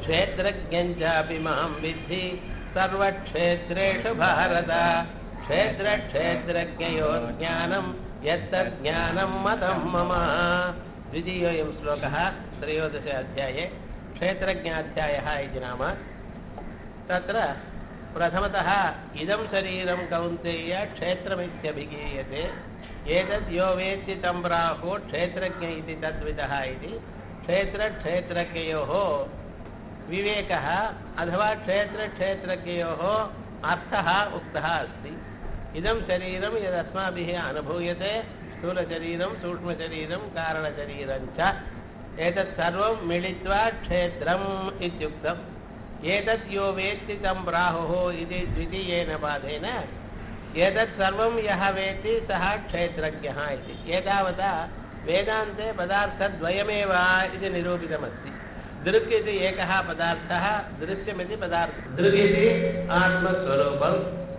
क्षेत्रज्ञञ्चापि मां विद्धि सर्वक्षेत्रेषु भारत क्षेत्रक्षेत्रज्ञयो ज्ञानं यत्तज्ज्ञानं मतं मम द्वितीयोऽयं श्लोकः त्रयोदश अध्याये क्षेत्रज्ञाध्यायः इति नाम तत्र प्रथमतः इदं शरीरं कौन्तेय क्षेत्रमित्यभिगीयते एतद् यो वेत्ति तं प्राहुः क्षेत्रज्ञ इति तद्विदः इति क्षेत्रक्षेत्रज्ञयोः विवेकः अथवा क्षेत्रक्षेत्रज्ञयोः अर्थः उक्तः अस्ति इदं शरीरं यदस्माभिः अनुभूयते स्थूलशरीरं सूक्ष्मशरीरं कारणशरीरं च एतत् सर्वं मिलित्वा क्षेत्रम् इत्युक्तम् एतत् यो वेत्ति तं प्राहुः इति द्वितीयेन पादेन एतत् सर्वं यः वेत्ति सः क्षेत्रज्ञः इति एतावता वेदान्ते पदार्थद्वयमेव इति निरूपितमस्ति दृक् इति एकः पदार्थः दृश्यमिति पदार्थः दृक् इति आत्मस्वरूपम्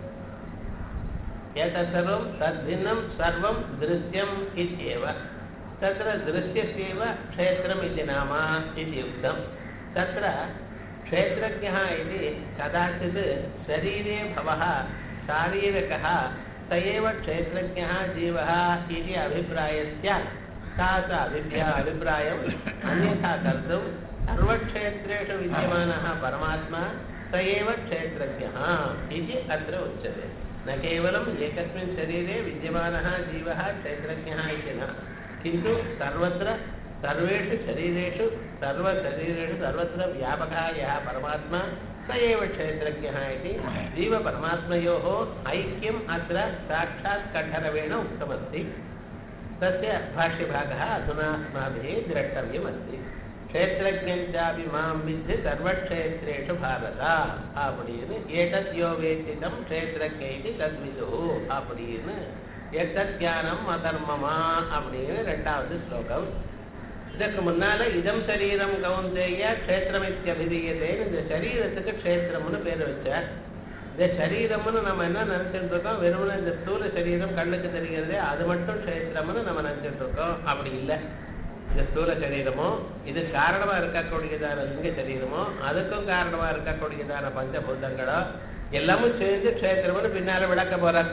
एतत् सर्वं तद्भिन्नं सर्वं दृश्यम् इत्येव तत्र दृश्यस्यैव क्षेत्रम् इति नाम इति उक्तं तत्र क्षेत्रज्ञः इति कदाचित् शरीरे भवः शारीरकः स एव क्षेत्रज्ञः जीवः इति अभिप्रायस्य सा च अभिप्राय अभिप्रायम् अन्यथा कर्तुं सर्वक्षेत्रेषु विद्यमानः परमात्मा स एव क्षेत्रज्ञः इति अत्र उच्यते न केवलम् एकस्मिन् शरीरे विद्यमानः जीवः क्षेत्रज्ञः इति न किन्तु सर्वत्र सर्वेषु शरीरेषु सर्वशरीरेषु सर्वत्र व्यापकः यः परमात्मा स एव क्षेत्रज्ञः इति जीवपरमात्मयोः ऐक्यम् अत्र साक्षात् कण्ठरवेण उक्तमस्ति तस्य भाष्यभागः अधुना अस्माभिः द्रष्टव्यमस्ति क्षेत्रज्ञञ्चापि मां विद्धि सर्वक्षेत्रेषु भारत அப்படின்னு ஏதத் யோ வேத்திதம் க்ஷேத்திரஜ இது தத்விது அப்படின்னு எத்தத் ஞானம் அதர்மமா அப்படின்னு ரெண்டாவது ஸ்லோகம் இதற்கு முன்னால இதம் சரீரம் கவுந்தேய க்ஷேத்திரமித்யபிதீயதேன்னு இந்த சரீரத்துக்கு க்ஷேத்திரம்னு பேர் வச்சார் இந்த சரீரம்னு நம்ம என்ன நினைச்சிட்டு இருக்கோம் வெறுமனே இந்த ஸ்தூல சரீரம் கண்ணுக்கு தெரிகிறது அது மட்டும் க்ஷேத்திரம்னு நம்ம நினைச்சிட்டு இருக்கோம் அப்படி இல்லை இந்த ஸ்தூல சரீரமோ இது காரணமா இருக்கக்கூடியதான லிங்க சரீரமோ அதுக்கும் காரணமா இருக்கக்கூடியதான பஞ்சபூதங்களோ எல்லாமும் சேர்ந்து க்ஷேத்திரம்னு பின்னால விளக்க போறார்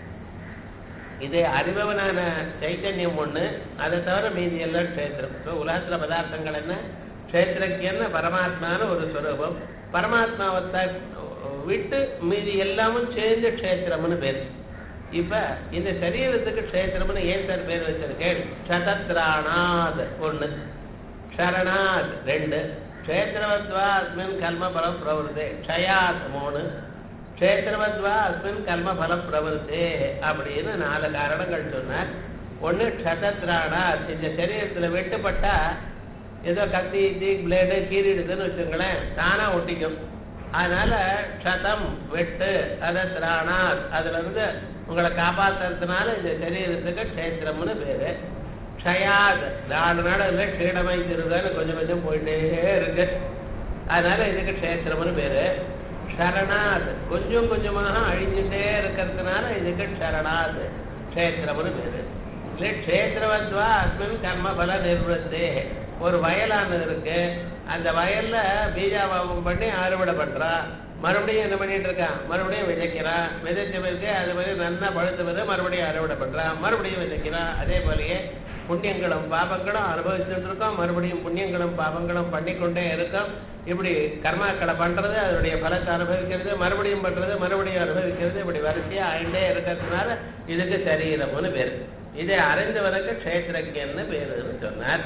இது அறிபவனான சைத்தன்யம் ஒண்ணு அதை தவிர மீதி எல்லாம் க்ஷேத்திரம் இப்போ உலகத்துல பதார்த்தங்கள் என்ன க்ஷேத்திரஜன்னு பரமாத்மான ஒரு ஸ்வரூபம் பரமாத்மாவை விட்டு மீதி எல்லாமும் சேர்ந்து க்ஷேத்திரம்னு பேர் இப்ப இந்த சரீரத்துக்கு க்ஷேத்திரம்னு ஏன் சார் பேர் வச்சிருக்கேன் க்ஷதத்ராணாத் ஒண்ணு க்ஷரணாத் ரெண்டு க்ஷேத்திரவத்வா அஸ்மின் கல்மபலம் பிரவருதே க்ஷயாத் மூணு க்ஷேத்திரவத்வா அஸ்மின் கல்மபலம் பிரவருத்தே அப்படின்னு நாலு காரணங்கள் சொன்னார் ஒண்ணு க்ஷதத்ராணாத் இந்த சரீரத்துல வெட்டுப்பட்டா ஏதோ கத்தி தீ பிளேடு கீறிடுதுன்னு வச்சுங்களேன் தானா ஒட்டிக்கும் அதனால க்ஷதம் வெட்டு அதை திராணாத் அதுல இருந்து உங்களை காப்பாத்துறதுனால இந்த சரீரத்துக்கு க்ஷேத்திரம்னு பேரு க்ஷயாத் நாலு நாடுல க்ஷீணமாய் திருதான்னு கொஞ்சம் கொஞ்சம் போயிட்டே இருக்கு அதனால இதுக்கு க்ஷேத்திரம்னு பேரு ஷரணாத் கொஞ்சம் கொஞ்சமாக அழிஞ்சுட்டே இருக்கிறதுனால இதுக்கு ஷரணாத் க்ஷேத்திரம்னு பேரு இல்லை க்ஷேத்திரவத்வா அஸ்மின் கர்ம பல நிர்வத்தே ஒரு வயலானது இருக்கு அந்த வயல்ல பீஜாபாபம் பண்ணி அறுவடை பண்றான் மறுபடியும் என்ன பண்ணிட்டு இருக்கான் மறுபடியும் விதைக்கிறான் விதைச்ச பிறகு அது மாதிரி நல்லா பழுத்து பிறகு மறுபடியும் அறுவடை பண்றான் மறுபடியும் விதைக்கிறான் அதே போலயே புண்ணியங்களும் பாபங்களும் அனுபவிச்சுட்டு இருக்கோம் மறுபடியும் புண்ணியங்களும் பாபங்களும் பண்ணிக்கொண்டே இருக்கோம் இப்படி கர்மாக்களை பண்றது அதனுடைய பலத்தை அனுபவிக்கிறது மறுபடியும் பண்றது மறுபடியும் அனுபவிக்கிறது இப்படி வரிசையா ஆயிண்டே இருக்கிறதுனால இதுக்கு சரீரம்னு பேரு இதை அறிந்தவனுக்கு க்ஷேத்திரஜன்னு பேருன்னு சொன்னார்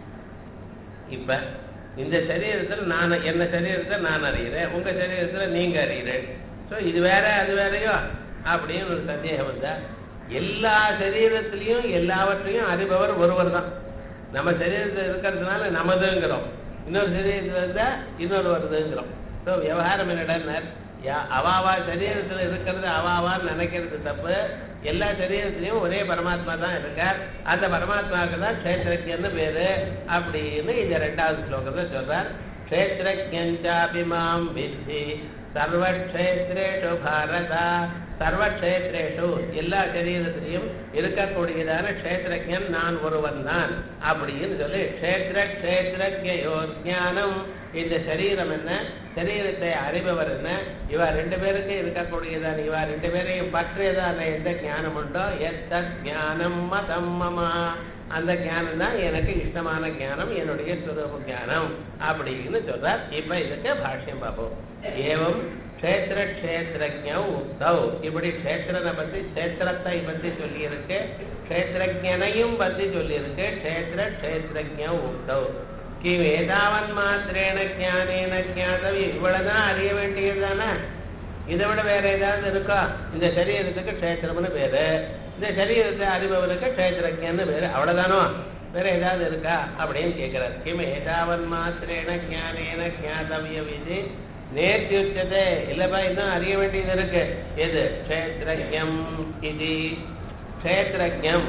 இப்ப இந்த சரீரத்தில் நான் என்ன சரீரத்தை நான் அறிகிறேன் உங்க சரீரத்துல நீங்க அறிகிறேன் ஸோ இது வேற அது வேறையோ அப்படின்னு ஒரு சந்தேகம் வந்தா எல்லா சரீரத்திலையும் எல்லாவற்றையும் அறிபவர் ஒருவர் தான் நம்ம சரீரத்தில் இருக்கிறதுனால நமதுங்கிறோம் இன்னொரு சரீரத்தில் இருந்தா இன்னொரு வருதுங்கிறோம் ஸோ விவகாரம் என்னடார் அவாவா சரீரத்தில் இருக்கிறது அவாவான்னு நினைக்கிறது தப்பு எல்லா சரீரத்திலையும் ஒரே பரமாத்மா தான் இருக்கார் அந்த பரமாத்மாவுக்கு தான் க்ஷேத்திரஜன்னு பேரு அப்படின்னு இந்த ரெண்டாவது ஸ்லோகத்தை சொல்றார் க்ஷேத்திரஜாபி மாம் வித்தி சர்வக்ஷேத்ரேஷு பாரதா சர்வக்ஷேத்ரேஷு எல்லா சரீரத்திலையும் இருக்கக்கூடியதான க்ஷேத்திரஜன் நான் ஒருவன் தான் அப்படின்னு சொல்லி க்ஷேத்திர க்ஷேத்திரஜோர் ஞானம் இந்த சரீரம் என்ன சரீரத்தை அறிபவர் என்ன இவ ரெண்டு பேருக்கு இருக்கக்கூடியதான இவ ரெண்டு பேரையும் பற்றியதான எந்த ஞானம் உண்டோ எத்த ஞானம் மதம் மமா அந்த ஞானம் தான் எனக்கு இஷ்டமான ஞானம் என்னுடைய சுரூப ஞானம் அப்படின்னு சொல்றார் இப்ப இதுக்கு பாஷ்யம் பார்ப்போம் ஏவம் க்ஷேத்திர க்ஷேத்திரஜம் உக்தௌ இப்படி க்ஷேத்திரனை பத்தி க்ஷேத்திரத்தை பத்தி சொல்லியிருக்கு க்ஷேத்திரஜனையும் பத்தி சொல்லியிருக்கு க்ஷேத்திர க்ஷேத்திரஜம் உக்தௌ கி வேதாவன் மாத்திரேன ஞானேன ஞாதவி இவ்வளவுதான் அறிய வேண்டியதுதானே இதை விட வேற ஏதாவது இருக்கா இந்த சரீரத்துக்கு க்ஷேத்திரம்னு பேரு இந்த சரீரத்தை அறிபவருக்கு க்ஷேத்திரஜன்னு பேரு அவ்வளவுதானோ வேற ஏதாவது இருக்கா அப்படின்னு கேட்கிறார் கிம் ஏதாவன் மாத்திரேன ஞானேன ஞாதவிய விதி நேர்த்தியுச்சதே இல்லப்பா இன்னும் அறிய வேண்டியது இருக்கு எது க்ஷேத்திரஜம் இது க்ஷேத்திரஜம்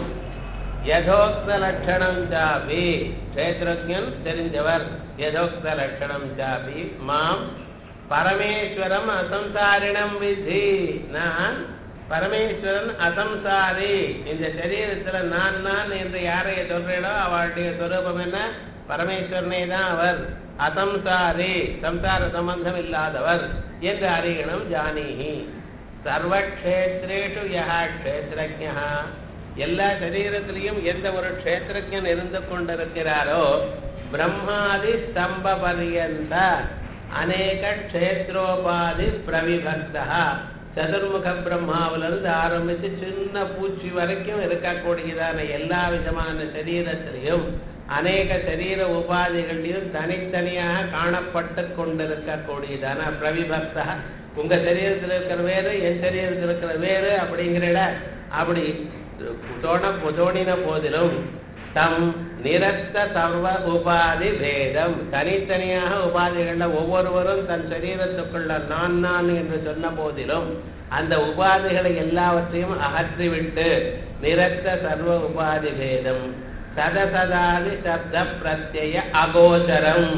யதோக்த லட்சணம் சாபி க்ஷேத்திரஜன் தெரிஞ்சவர் யதோக்த லட்சணம் சாபி மாம் பரமேஸ்வரம் அசம்சாரிணம் விதி நான் பரமேஸ்வரன் அசம்சாரி இந்த சரீரத்துல நான் நான் என்று யாரை சொல்றேனோ அவளுடைய சொரூபம் என்ன பரமேஸ்வரனே தான் அவர் அசம்சாரி சம்சார சம்பந்தம் இல்லாதவர் என்று அறியணும் ஜானீஹி சர்வக்ஷேத்ரேஷு யா க்ஷேத்திரஜா எல்லா சரீரத்திலையும் எந்த ஒரு க்ஷேத்திரஜன் இருந்து கொண்டிருக்கிறாரோ பிரம்மாதி ஸ்தம்ப பரியந்த அநேக க்ஷேத்ரோபாதி பிரவிபக்தா சதுர்முக பிரம்மாவிலிருந்து ஆரம்பித்து சின்ன பூச்சி வரைக்கும் இருக்கக்கூடியதான எல்லா விதமான சரீரத்திலையும் அநேக சரீர உபாதிகளையும் தனித்தனியாக காணப்பட்டு கொண்டிருக்கக்கூடியதான பிரவிபக்தா உங்க சரீரத்தில் இருக்கிற வேறு என் சரீரத்தில் இருக்கிற வேறு அப்படிங்கிற அப்படி தோண தோணின போதிலும் தம் நிரஸ்த சர்வ உபாதி பேதம் தனித்தனியாக உபாதிகள்ல ஒவ்வொருவரும் தன் சரீரத்துக்குள்ள நான் நான் என்று சொன்ன போதிலும் அந்த உபாதிகளை எல்லாவற்றையும் அகற்றிவிட்டு நிரஸ்த சர்வ உபாதி பேதம் சதசதாதி சப்த பிரத்யய அகோச்சரம்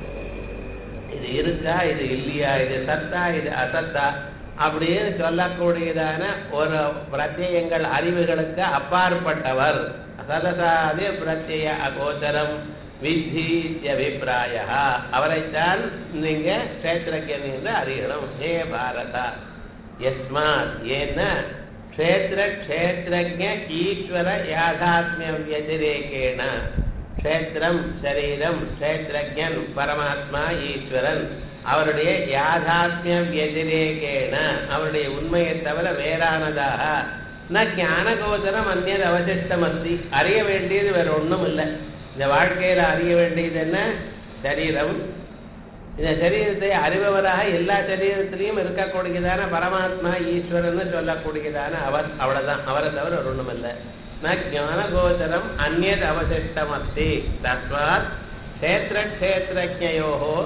இது இருக்கா இது இல்லையா இது சத்தா இது அசத்தா அப்படின்னு சொல்லக்கூடியதான ஒரு பிரத்யங்கள் அறிவுகளுக்கு அப்பாற்பட்டவர் சதசாதி பிரத்யய அகோச்சரம் வித்தி அபிப்பிராய அவரைத்தான் நீங்க கஷேத்திரஜன் என்று அறியணும் ஹே பாரதா எஸ்மாத் ஏன்னா க்ஷேத்திர க்ஷேத்திரஜ ஈஸ்வர யாதாத்மிய வதிரேகேண க்ஷேத்திரம் சரீரம் க்ஷேத்திரஜன் பரமாத்மா ஈஸ்வரன் அவருடைய யாதாத்மிய வதிரேகேண அவருடைய உண்மையை தவிர வேறானதாக ந ஞானகோதரம் அந்நியது அவசிஷ்டம் அஸ்தி அறிய வேண்டியது வேற ஒன்றும் இல்லை இந்த வாழ்க்கையில அறிய வேண்டியது என்ன சரீரம் இந்த சரீரத்தை அறிபவராக எல்லா சரீரத்திலையும் இருக்கக்கூடியதான பரமாத்மா ஈஸ்வரன் சொல்லக்கூடியதான அவர் அவ்வளவுதான் அவரை தவிர ஒரு ஒன்றும் இல்லை ந ஞானகோச்சரம் அந்நியத் அவசிஷ்டம் அஸ்தி தஸ்மாத் க்ஷேத்திர க்ஷேத்திரஜோஹோ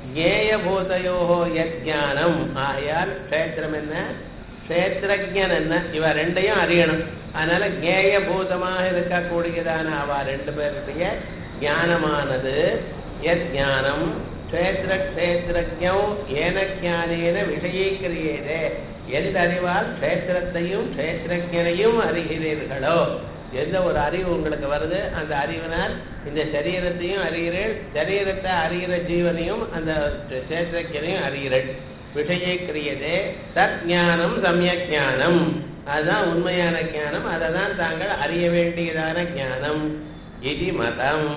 ஜேயபூதையோஹோ யஜானம் ஆகையால் க்ஷேத்திரம் என்ன க்ஷேத்திரஜன் என்ன இவ ரெண்டையும் அறியணும் அதனால ஜேயபூதமாக இருக்கக்கூடியதான அவ ரெண்டு பேருடைய ஞானமானது எத் ஞானம் க்ஷேத்திர க்ஷேத்திரஜம் ஏன ஞானேன விஷயீக்கிரியதே எந்த அறிவால் க்ஷேத்திரத்தையும் க்ஷேத்திரஜனையும் அறிகிறீர்களோ எந்த ஒரு அறிவு உங்களுக்கு வருது அந்த அறிவினால் இந்த சரீரத்தையும் அறிகிறேன் சரீரத்தை அறிகிற ஜீவனையும் அந்த க்ஷேத்திரஜனையும் அறிகிறேன் விஷயக்கிரியதே தத் ஞானம் சமயக் ஞானம் அதுதான் உண்மையான ஞானம் அதை தான் தாங்கள் அறிய வேண்டியதான ஞானம் இது மதம்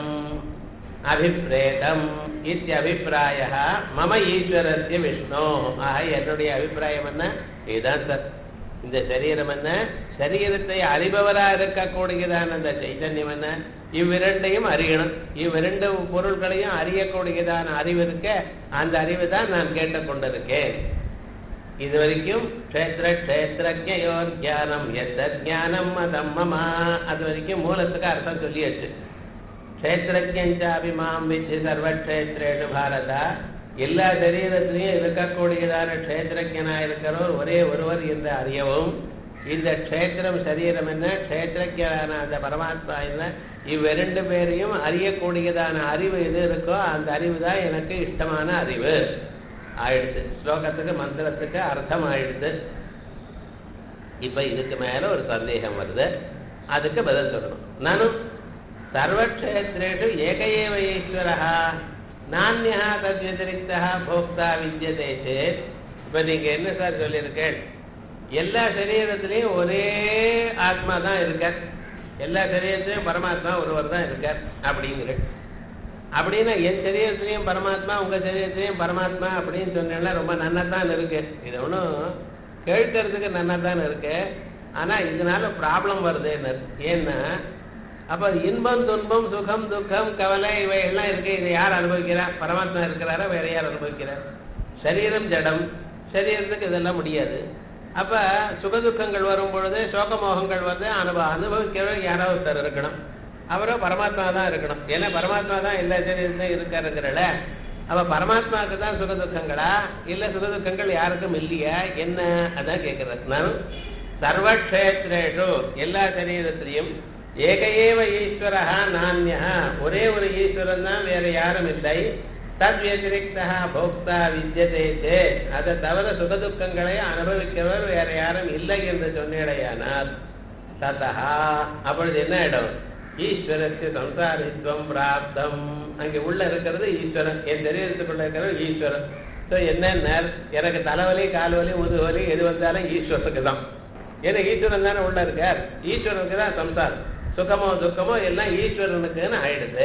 அபிப்பிரேதம் இத்தியபிப்பிராய மம ஈஸ்வரஸ்ய விஷ்ணு ஆக என்னுடைய அபிப்பிராயம் என்ன இதுதான் சார் இந்த சரீரம் என்ன சரீரத்தை அறிபவரா இருக்கக்கூடியதான அந்த சைதன்யம் என்ன இவ்விரண்டையும் அறியணும் இவ்விரண்டு பொருள்களையும் அறியக்கூடியதான அறிவு இருக்க அந்த அறிவு தான் நான் கேட்டுக்கொண்டிருக்கேன் இது வரைக்கும் க்ஷேத்திர க்ஷேத்திரஜயோர் ஜானம் எத்த ஜானம் மதம் மமா அது வரைக்கும் மூலத்துக்கு அர்த்தம் சொல்லியாச்சு க்ஷேத்திரஜாபிமாம் வித்தி சர்வக்ஷேத்ரேஷு பாரதா எல்லா சரீரத்திலையும் இருக்கக்கூடியதான க்ஷேத்திரஜனா இருக்கிறவர் ஒரே ஒருவர் என்று அறியவும் இந்த க்ஷேத்திரம் சரீரம் என்ன க்ஷேத்திரஜனான அந்த பரமாத்மா என்ன இவ்விரண்டு பேரையும் அறியக்கூடியதான அறிவு எது இருக்கோ அந்த அறிவு தான் எனக்கு இஷ்டமான அறிவு ஆயிடுச்சு ஸ்லோகத்துக்கு மந்திரத்துக்கு அர்த்தம் ஆயிடுது இப்ப இதுக்கு மேல ஒரு சந்தேகம் வருது அதுக்கு பதில் சொல்லணும் நானும் சர்வக்ஷேத்திரேஷு ஏக ஏவ ஈஸ்வரா நானியா தத் வத்திரிக்தா போக்தா வித்தியதே சேத் இப்போ நீங்க என்ன சார் சொல்லியிருக்கேன் எல்லா சரீரத்திலையும் ஒரே ஆத்மா தான் இருக்கார் எல்லா சரீரத்திலையும் பரமாத்மா ஒருவர் தான் இருக்கார் அப்படிங்கிற அப்படின்னா என் சரீரத்திலையும் பரமாத்மா உங்க சரீரத்திலையும் பரமாத்மா அப்படின்னு சொன்னேன்னா ரொம்ப நன்னதான் இருக்கு இது ஒன்றும் கேட்கறதுக்கு நன்னதான் இருக்கு ஆனா இதனால ப்ராப்ளம் வருதுன்னு ஏன்னா அப்ப இன்பம் துன்பம் சுகம் துக்கம் கவலை இவை எல்லாம் இருக்கு இதை யார் அனுபவிக்கிறார் பரமாத்மா இருக்கிறாரா வேற யார் அனுபவிக்கிறார் சரீரம் ஜடம் சரீரத்துக்கு இதெல்லாம் முடியாது அப்ப சுகதுக்கங்கள் வரும் பொழுது சோகமோகங்கள் வந்து அனுபவ அனுபவிக்கிறவர் யாராவது ஒருத்தர் இருக்கணும் அவரோ பரமாத்மா தான் இருக்கணும் ஏன்னா பரமாத்மா தான் எல்லா சரீரத்தையும் இருக்காருங்கிறல அப்ப பரமாத்மாவுக்கு தான் சுகதுக்கங்களா இல்ல சுகதுக்கங்கள் யாருக்கும் இல்லையா என்ன அதான் கேட்கிறார் நான் சர்வக்ஷேத்ரேஷு எல்லா சரீரத்திலையும் ஏக ஏவ ஈஸ்வரா நானியா ஒரே ஒரு ஈஸ்வரன் தான் வேற யாரும் இல்லை தத் வத்திரிக்தா போக்தா வித்தியதே சே அதை தவிர சுகதுக்கங்களை அனுபவிக்கிறவர் வேற யாரும் இல்லை என்று சொன்னேடையானால் ததா அப்பொழுது என்ன இடம் ஈஸ்வரத்து சம்சாரித்வம் பிராப்தம் அங்கே உள்ள இருக்கிறது ஈஸ்வரன் என் தெரியறதுக்குள்ள இருக்கிறது ஈஸ்வரன் ஸோ என்ன எனக்கு தலைவலி கால்வலி முதுவலி எது வந்தாலும் ஈஸ்வரனுக்கு தான் ஏன்னா ஈஸ்வரன் தானே உள்ள இருக்கார் ஈஸ்வரனுக்கு தான் சம்சாரம் சுகமோ துக்கமோ எல்லாம் ஈஸ்வரனுக்குன்னு ஆயிடுது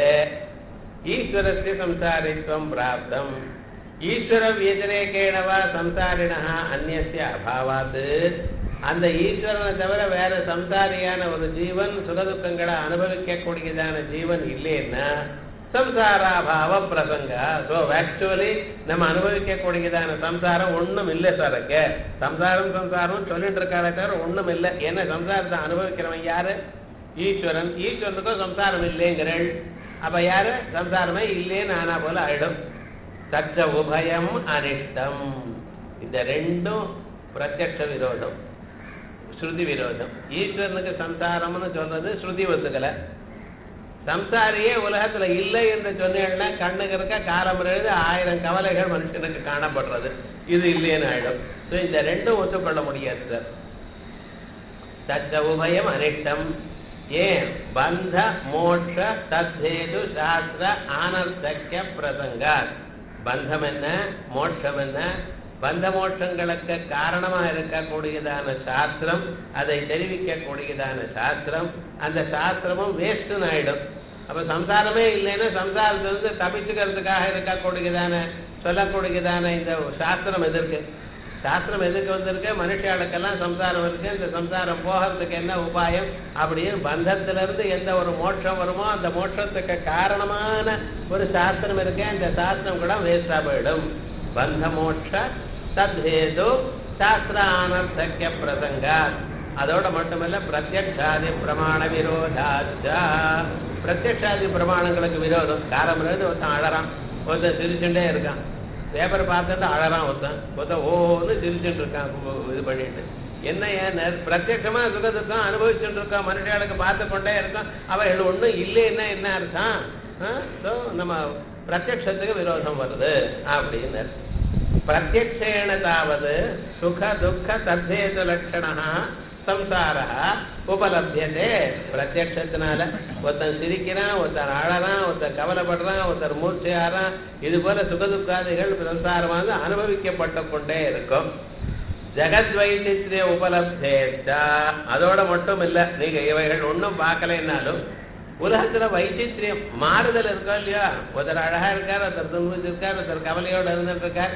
ஈஸ்வரஸ்ய சம்சாரித்வம் பிராப்தம் ஈஸ்வர வியதிரேகேணவா சம்சாரிணா அந்நிய அபாவாத்து அந்த ஈஸ்வரனை தவிர வேற சம்சாரியான ஒரு ஜீவன் சுகதுக்கங்களை அனுபவிக்கக்கூடியதான ஜீவன் இல்லைன்னா சம்சாராபாவ பிரசங்க ஸோ ஆக்சுவலி நம்ம அனுபவிக்கக்கூடியதான சம்சாரம் ஒன்றும் இல்லை சார் அங்க சம்சாரம் சம்சாரம் சொல்லிட்டு இருக்காரே தவிர ஒன்றும் இல்லை ஏன்னா சம்சாரத்தை அனுபவிக்கிறவன் யாரு ஈஸ்வரன் ஈஸ்வரனுக்கும் சம்சாரம் இல்லைங்கிறள் அப்ப யாரு சம்சாரமே இல்லேன்னு ஆனா போல ஆயிடும் சச்ச உபயம் அனிஷ்டம் இந்த ரெண்டும் பிரத்யக்ஷ விரோதம் ஸ்ருதி விரோதம் ஈஸ்வரனுக்கு சம்சாரம்னு சொல்றது ஸ்ருதி ஒத்துக்கல சம்சாரியே உலகத்துல இல்லை என்று சொன்னேன்னா கண்ணுக்கு இருக்க காலம் எழுது ஆயிரம் கவலைகள் மனுஷனுக்கு காணப்படுறது இது இல்லைன்னு ஆயிடும் ஸோ இந்த ரெண்டும் ஒத்துக்கொள்ள முடியாது சார் தச்ச உபயம் அனிஷ்டம் ஏன் பந்த மோட்ச தத்தேது சாஸ்திர ஆனர்த்தக்கிய பிரசங்கா பந்தம் என்ன மோட்சம் என்ன பந்த மோட்சங்களுக்கு காரணமா இருக்கக்கூடியதான சாஸ்திரம் அதை தெரிவிக்கக்கூடியதான சாஸ்திரம் அந்த சாஸ்திரமும் வேஸ்ட்னு ஆயிடும் அப்ப சம்சாரமே இல்லைன்னா சம்சாரத்திலிருந்து தப்பிச்சுக்கிறதுக்காக இருக்கக்கூடியதான சொல்லக்கூடியதான இந்த சாஸ்திரம் எதிர்க்கு சாஸ்திரம் எதுக்கு வந்திருக்கு மனுஷாளுக்கெல்லாம் சம்சாரம் இருக்கு இந்த சம்சாரம் போகிறதுக்கு என்ன உபாயம் அப்படின்னு பந்தத்திலிருந்து எந்த ஒரு மோட்சம் வருமோ அந்த மோட்சத்துக்கு காரணமான ஒரு சாஸ்திரம் இருக்கு அந்த சாஸ்திரம் கூட வேஸ்டா போயிடும் பந்த மோட்ச தத்ஹேது சாஸ்திர அனர்த்தக்கிய பிரசங்கா அதோட மட்டுமல்ல பிரத்யக்ஷாதி பிரமாண விரோதாச்சா பிரத்யக்ஷாதி பிரமாணங்களுக்கு விரோதம் காலமிருந்து ஒருத்தன் அழறான் ஒருத்தன் சிரிச்சுட்டே இருக்கான் பேப்பர் பார்த்துட்டு அழறான் ஒருத்தன் ஒருத்தன் ஓன்னு சிரிச்சுட்டு இருக்கான் இது பண்ணிட்டு என்ன ஏன் பிரத்யட்சமா சுகதுக்கம் அனுபவிச்சுட்டு இருக்கான் மனுஷாளுக்கு பார்த்து கொண்டே இருக்கான் அவள் ஒன்றும் இல்லைன்னா என்ன அர்த்தம் ஸோ நம்ம பிரத்யக்ஷத்துக்கு விரோதம் வருது அப்படின்னு பிரத்யக்ஷேன தாவது சுக துக்க தத்தேது லட்சணா சம்சார உபலபியதே பிரத்யக்ஷத்தினால ஒருத்தன் சிரிக்கிறான் ஒருத்தர் அழறான் ஒருத்தர் கவலைப்படுறான் ஒருத்தர் மூர்ச்சையாறான் இது போல சுகதுக்காதிகள் சம்சாரமாக அனுபவிக்கப்பட்டு கொண்டே இருக்கும் ஜெகத் வைசித்திரிய உபலப்தேச்சா அதோட மட்டும் இல்ல நீங்க இவைகள் ஒன்றும் பார்க்கலைன்னாலும் உலகத்துல வைசித்திரியம் மாறுதல் இருக்கா இல்லையா ஒருத்தர் அழகா இருக்கார் ஒருத்தர் துன்புச்சிருக்கார் ஒருத்தர் கவலையோட இருந்துட்டு இருக்கார்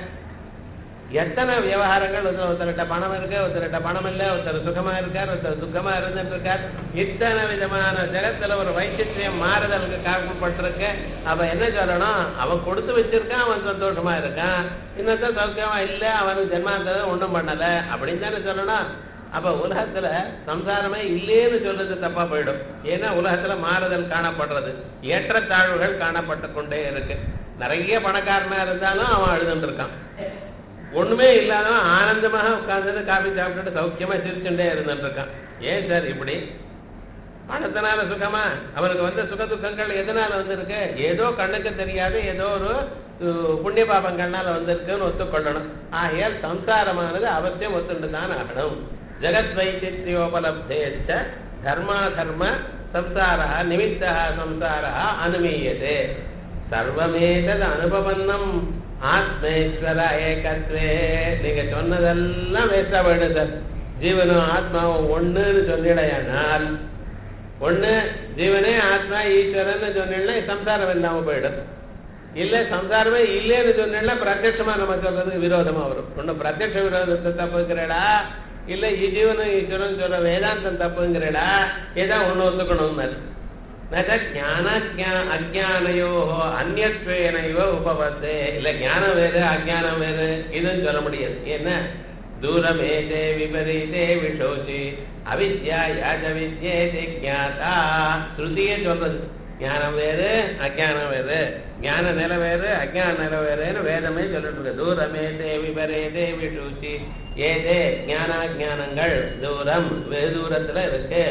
எத்தனை விவகாரங்கள் ஒருத்தர்கிட்ட பணம் இருக்கு ஒருத்தர்கிட்ட பணம் இல்லை ஒருத்தர் சுகமா இருக்கார் ஒருத்தர் துக்கமா இருந்துட்டு இருக்கார் இத்தனை விதமான ஜெகத்துல ஒரு வைச்சித்திரியம் மாறுதலுக்கு காரணப்பட்டிருக்கு அவ என்ன சொல்லணும் அவன் கொடுத்து வச்சிருக்கான் அவன் சந்தோஷமா இருக்கான் இன்னொருத்தர் சௌக்கியமா இல்ல அவனுக்கு ஜென்மாந்ததை ஒண்ணும் பண்ணல அப்படின்னு தானே சொல்லணும் அப்ப உலகத்துல சம்சாரமே இல்லேன்னு சொல்றது தப்பா போயிடும் ஏன்னா உலகத்துல மாறுதல் காணப்படுறது ஏற்றத்தாழ்வுகள் காணப்பட்டு கொண்டே இருக்கு நிறைய பணக்காரனா இருந்தாலும் அவன் அழுதுட்டு இருக்கான் ஒண்ணுமே இல்லாதவன் ஆனந்தமாக உட்கார்ந்து காபி சாப்பிட்டுட்டு சௌக்கியமா சிரிச்சுட்டே இருந்துட்டு இருக்கான் ஏன் சார் இப்படி பணத்தினால சுகமா அவனுக்கு வந்த சுக துக்கங்கள் எதனால வந்திருக்கு ஏதோ கண்ணுக்கு தெரியாது ஏதோ ஒரு புண்ணிய பாபங்கள்னால வந்திருக்குன்னு ஒத்துக்கொள்ளணும் ஆகையால் சம்சாரமானது அவசியம் ஒத்துண்டு தான் ஆகணும் ஜெகத் வைத்தியோபலப்தேச்ச தர்மா தர்ம சம்சாரா நிமித்தா சம்சாரா அனுமீயதே சர்வமேதது அனுபவன்னம் ஆத்மேஸ்வர ஏகத்வே நீங்க சொன்னதெல்லாம் வேஸ்டா போயிடும் சார் ஜீவனும் ஆத்மாவும் ஒண்ணுன்னு சொல்லிடையானால் ஒண்ணு ஜீவனே ஆத்மா ஈஸ்வரன் சொன்னீங்கன்னா சம்சாரம் இல்லாம போயிடும் இல்ல சம்சாரமே இல்லைன்னு சொன்னீங்கன்னா பிரத்யட்சமா நம்ம சொல்றதுக்கு விரோதமா வரும் ஒண்ணு பிரத்யட்ச விரோதத்தை தப்புங்கிறடா இல்ல ஜீவனும் ஈஸ்வரன் சொல்ற வேதாந்தம் தப்புங்கிறடா ஏதா ஒண்ணு ஒத்துக்கணும்னு நக ஞானஜா அஜானையோ அந்நத்வேனையோ உபவத்தே இல்ல ஞானம் வேறு அஜானம் வேறு இதுன்னு சொல்ல முடியாது என்ன தூரமேதே விபரீதே விஷோசி அவித்யா யாஜ வித்யேதி ஜாதா ஸ்ருதியே சொல்றது ஞானம் வேறு அஜானம் வேறு ஞான நிலை வேறு அஜான நிலை வேறுன்னு வேதமே சொல்லிட்டு இருக்கு தூரமேதே விபரீதே விஷூசி ஏதே ஞானாஜானங்கள் தூரம் வெகு தூரத்துல இருக்கு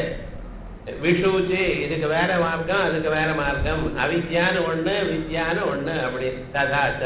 விஷூச்சி இதுக்கு வேற மார்க்கம் அதுக்கு வேற மார்க்கம் அவித்யான்னு ஒண்ணு வித்யான்னு ஒண்ணு அப்படி ததாச்ச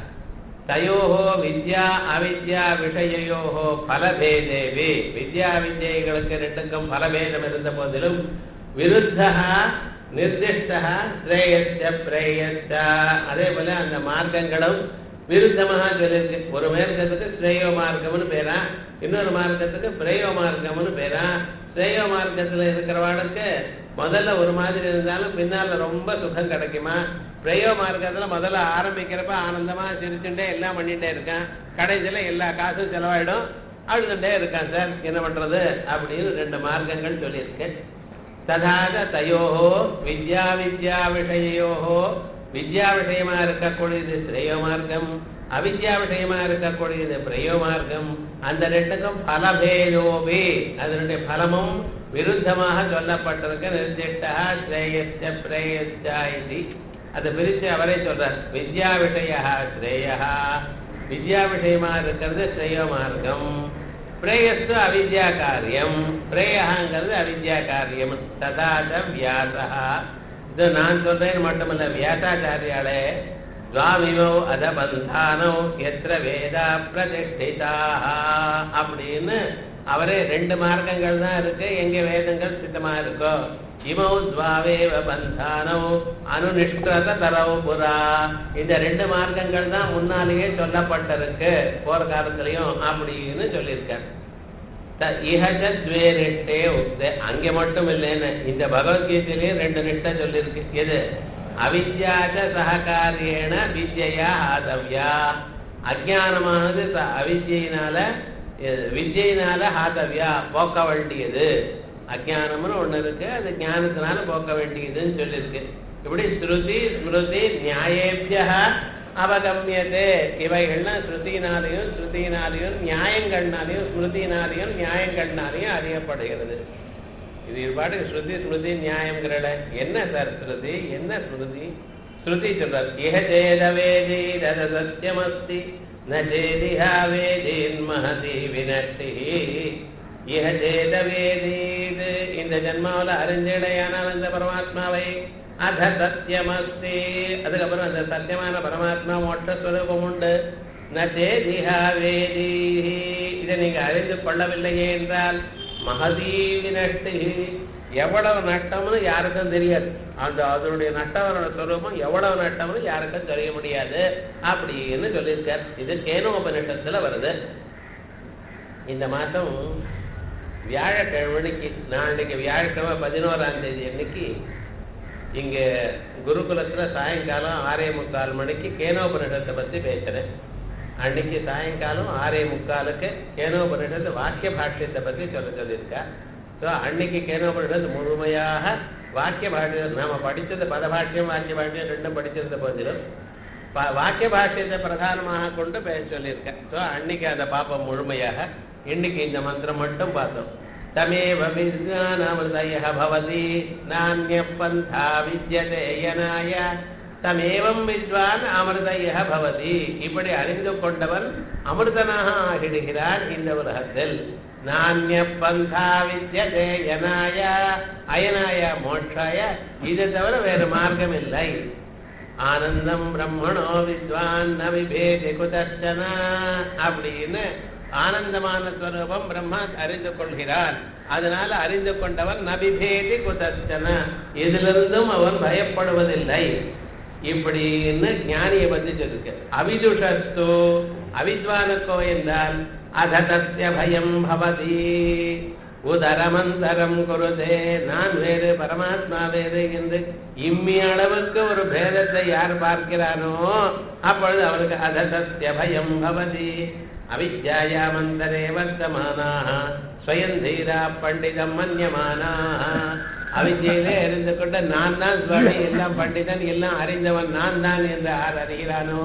தயோஹோ வித்யா அவித்யா விஷயோஹோ பலபேதேவி வித்யா வித்யைகளுக்கு ரெண்டுக்கும் பலபேதம் இருந்த போதிலும் விருத்தா நிர்திஷ்டா ஸ்ரேயஸ்ய பிரேயஸ்ய அதே போல அந்த மார்க்கங்களும் விருத்தமாக சொல்லியிருக்கு ஒரு மார்க்கத்துக்கு ஸ்ரேயோ மார்க்கம்னு பேரா இன்னொரு மார்க்கத்துக்கு பிரேயோ மார்க்கம்னு பேரா ஸ்ரேயோ மார்க்கத்துல இருக்கிறவாளுக்கு முதல்ல ஒரு மாதிரி இருந்தாலும் பின்னால ரொம்ப சுகம் கிடைக்குமா பிரேயோ மார்க்கத்துல முதல்ல ஆரம்பிக்கிறப்ப ஆனந்தமா சிரிச்சுட்டே எல்லாம் பண்ணிட்டே இருக்கான் கடைசியில எல்லா காசும் செலவாயிடும் அழுதுண்டே இருக்கான் சார் என்ன பண்றது அப்படின்னு ரெண்டு மார்க்கங்கள் சொல்லியிருக்கு ததாக தயோஹோ வித்யா வித்யா விஷயோஹோ வித்யா விஷயமா இருக்கக்கூடியது ஸ்ரேயோ மார்க்கம் அவித்யா விஷயமா இருக்கக்கூடியது பிரயோ மார்க்கம் அந்த ரெண்டுக்கும் பலபேதோபி அதனுடைய பலமும் விருத்தமாக சொல்லப்பட்டிருக்க நிர்திஷ்டா ஸ்ரேயஸ்ய பிரேயஸ்யா இது அதை பிரித்து அவரே சொல்றார் வித்யா விஷயா ஸ்ரேயா வித்யா விஷயமா இருக்கிறது ஸ்ரேயோ மார்க்கம் பிரேயஸ்து அவித்யா காரியம் பிரேயங்கிறது அவித்யா காரியம் ததாத வியாசா இது நான் சொல்றேன் மட்டுமல்ல வியாசாச்சாரியாலே சுவாமிவோ அதபந்தானோ எத்திர வேதா பிரதிஷ்டிதா அப்படின்னு அவரே ரெண்டு மார்க்கங்கள் தான் இருக்கு எங்க வேதங்கள் சித்தமா இருக்கோ இமௌ துவாவேவ பந்தானோ அனுநிஷ்கிருத தரவு புறா இந்த ரெண்டு மார்க்கங்கள் தான் முன்னாலேயே சொல்லப்பட்டிருக்கு போற காலத்திலையும் அப்படின்னு சொல்லியிருக்காரு இஹஜத்வே நிஷ்டே உக்தே அங்கே மட்டும் இல்லைன்னு இந்த பகவத்கீதையிலேயே ரெண்டு நிஷ்டை சொல்லியிருக்கு எது அவித்யாச்ச சககாரியேன வித்யா ஆதவ்யா அஜானமானது அவித்யினால வித்யினால ஹாதவ்யா போக்க வேண்டியது அஜானம்னு ஒண்ணு இருக்கு அது ஞானத்தினால போக்க வேண்டியதுன்னு சொல்லியிருக்கு இப்படி ஸ்ருதி ஸ்மிருதி நியாயேபிய அவகமியதே இவைகள்லாம் ஸ்ருதியினாலையும் ஸ்ருதியினாலையும் நியாயங்கள்னாலையும் ஸ்மிருதியினாலையும் நியாயங்கள்னாலையும் அறியப்படுகிறது இது பாட்டு ஸ்ருதி ஸ்மிருதி நியாயங்கிறட என்ன சார் ஸ்ருதி என்ன ஸ்மிருதி ஸ்ருதி சொல்றார் இஹ சேத வேதி ரத சத்தியமஸ்தி ந சேதிஹா வேதீன் மகதி வினஷ்டி இஹ சேத வேதீது இந்த ஜன்மாவில் அறிஞ்சிடையானால் அந்த பரமாத்மாவை அத சத்தியமஸ்தி அதுக்கப்புறம் அந்த சத்தியமான பரமாத்மா மோட்சஸ்வரூபம் உண்டு நேதிஹா வேதி இதை நீங்க அறிந்து கொள்ளவில்லையே என்றால் மகதீ வினஷ்டி எவ்வளவு நட்டம்னு யாருக்கும் தெரியாது அந்த அதனுடைய நட்டவரோட ஸ்வரூபம் எவ்வளவு நட்டம்னு யாருக்கும் தெரிய முடியாது அப்படின்னு சொல்லியிருக்கார் இது கேனோபனிஷத்துல வருது இந்த மாசம் வியாழக்கிழமைக்கு நாளைக்கு வியாழக்கிழமை பதினோராம் தேதி அன்னைக்கு இங்க குருகுலத்துல சாயங்காலம் ஆறே முக்கால் மணிக்கு கேனோபனிஷத்தை பத்தி பேசுறேன் அன்னைக்கு சாயங்காலம் ஆறே முக்காலுக்கு கேனோபனிஷத்து வாக்கிய பாஷ்யத்தை பத்தி சொல்ல சொல்லியிருக்கா ஸோ அன்னைக்கு கேனோபனிஷத்து முழுமையாக வாக்கிய பாஷ்யம் நாம படிச்சது பதபாஷ்யம் வாக்கிய பாஷ்யம் ரெண்டும் படிச்சிருந்த போதிலும் வாக்கிய பாஷ்யத்தை பிரதானமாக கொண்டு பேச சொல்லியிருக்கேன் ஸோ அன்னைக்கு அதை பார்ப்போம் முழுமையாக இன்னைக்கு இந்த மந்திரம் மட்டும் பார்த்தோம் தமேவ விஜானமிருதய பவதி நானிய பந்தா வித்யதே யனாய தமேவம் வித்வான் அமிர்தய பவதி இப்படி அறிந்து கொண்டவன் அமிர்தனாக ஆகிடுகிறான் இந்த உலகத்தில் நானிய பந்தா வித்யதே யனாய அயனாய மோட்சாய இது தவிர வேறு மார்க்கம் இல்லை ஆனந்தம் பிரம்மணோ வித்வான் ந விபேதி குதர்ச்சன அப்படின்னு ஆனந்தமான ஸ்வரூபம் பிரம்மா அறிந்து கொள்கிறான் அதனால அறிந்து கொண்டவன் நபிபேதி குதர்ச்சன இதிலிருந்தும் அவன் பயப்படுவதில்லை இப்படின்னு ஞானியை பத்தி சொல்லிருக்கு அவிதுஷஸ்து அவித்வானுக்கோ என்றால் அததஸ்ய பயம் பவதி உதரமந்தரம் குருதே நான் வேறு பரமாத்மா வேறு என்று இம்மி அளவுக்கு ஒரு பேதத்தை யார் பார்க்கிறானோ அப்பொழுது அவனுக்கு அததஸ்ய பயம் பவதி அவித்யாயாமந்தரே வர்த்தமானாக ஸ்வயம் தீரா பண்டிதம் மன்யமானாக அவித்யிலே இருந்து கொண்டு நான் தான் சுவாமி எல்லாம் பண்டிதன் எல்லாம் அறிந்தவன் நான் தான் என்று யார் அறிகிறானோ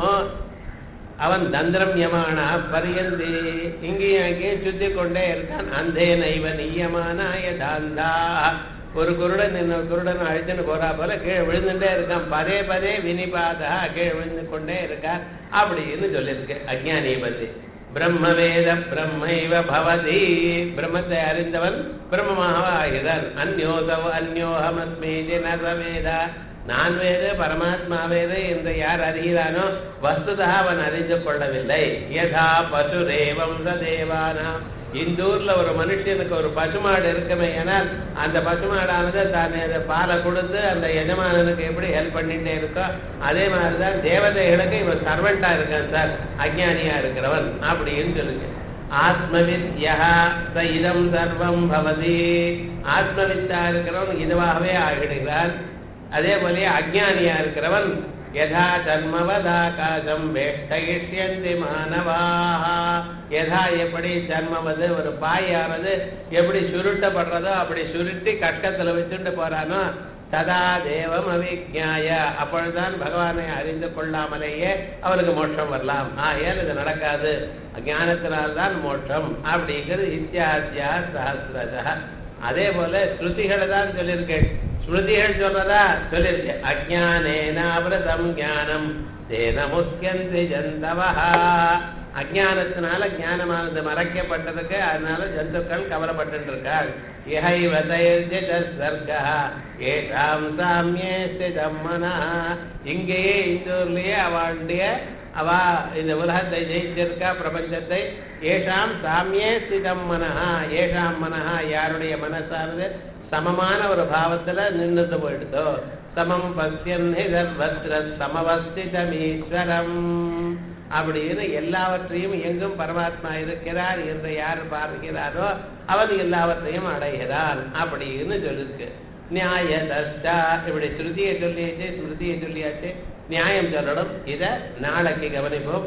அவன் தந்திரம் யமானா பரியந்தி இங்கேயும் அங்கேயும் சுத்தி கொண்டே இருக்கான் அந்தே நைவ நியமானாய தாந்தா ஒரு குருடன் இன்னொரு குருடன் அழிச்சுன்னு போறா போல கீழே விழுந்துட்டே இருக்கான் பதே பதே வினிபாதா கீழே விழுந்து கொண்டே இருக்கான் அப்படின்னு சொல்லியிருக்கு அஜ்ஞானியை பத்தி பிரம்மவேத பிரம்மைவ பவதி பிரம்மத்தை அறிந்தவன் பிரம்மமாக ஆகிறான் அந்யோதவ அந்யோகமஸ்மி ஜனசவேதா நான் வேறு பரமாத்மா வேறு என்று யார் அறிகிறானோ வஸ்துதா அவன் அறிந்து கொள்ளவில்லை யதா பசுரேவம் சதேவானாம் இந்த ஊர்ல ஒரு மனுஷனுக்கு ஒரு பசுமாடு இருக்குமே ஏனால் அந்த பசுமாடானது தான் அந்த பாலை கொடுத்து அந்த எஜமானனுக்கு எப்படி ஹெல்ப் பண்ணிட்டே இருக்கோ அதே மாதிரிதான் தேவதைகளுக்கு இவன் சர்வெண்டா இருக்கான் சார் அஜ்ஞானியா இருக்கிறவன் அப்படின்னு சொல்லுங்க ஆத்மவித்யா ச இதம் சர்வம் பவதி ஆத்மவித்தா இருக்கிறவன் இதுவாகவே ஆகிடுகிறான் அதே போல அஜ்ஞானியா இருக்கிறவன் யதா ஜன்மவதாகாசம் வேஷ்டயிஷ்யந்தி மாணவாக யதா எப்படி ஜன்மவது ஒரு பாயானது எப்படி சுருட்டப்படுறதோ அப்படி சுருட்டி கஷ்டத்துல வச்சுட்டு போறானோ ததா தேவம் அவிஜாய அப்பொழுதுதான் பகவானை அறிந்து கொள்ளாமலேயே அவனுக்கு மோட்சம் வரலாம் ஆ ஏன் இது நடக்காது ஞானத்தினால்தான் மோட்சம் அப்படிங்கிறது இத்தியாசியா சஹசிரஜா அதே போல ஸ்ருதிகளை தான் சொல்லியிருக்கேன் ஸ்மிருதிகள் சொல்றதா சொல்லியிருக்கேன் அஜானேனாவிரதம் ஞானம் தேன முக்கியந்தி ஜந்தவா அஜானத்தினால ஞானமானது மறைக்கப்பட்டதுக்கு அதனால ஜந்துக்கள் கவலைப்பட்டு இருக்காள் சர்க்கா ஏஷாம் சாமியே ஸ்திதம்மனா இங்கேயே இந்தூர்லயே அவளுடைய அவ இந்த உலகத்தை ஜெயிச்சிருக்கா பிரபஞ்சத்தை ஏஷாம் சாமியே ஸ்திதம் மனஹா ஏஷாம் மனஹா யாருடைய மனசானது சமமான ஒரு பாவத்துல நின்றுட்டு போயிடுதோ சமம் பசியன் சர்வத்திர சமவஸ்திதமீஸ்வரம் அப்படின்னு எல்லாவற்றையும் எங்கும் பரமாத்மா இருக்கிறார் என்று யார் பார்க்கிறாரோ அவன் எல்லாவற்றையும் அடைகிறான் அப்படின்னு சொல்லிருக்கு நியாய தஷ்டா இப்படி ஸ்ருதியை சொல்லியாச்சு ஸ்மிருதியை சொல்லியாச்சு நியாயம் சொல்லணும் இதை நாளைக்கு கவனிப்போம்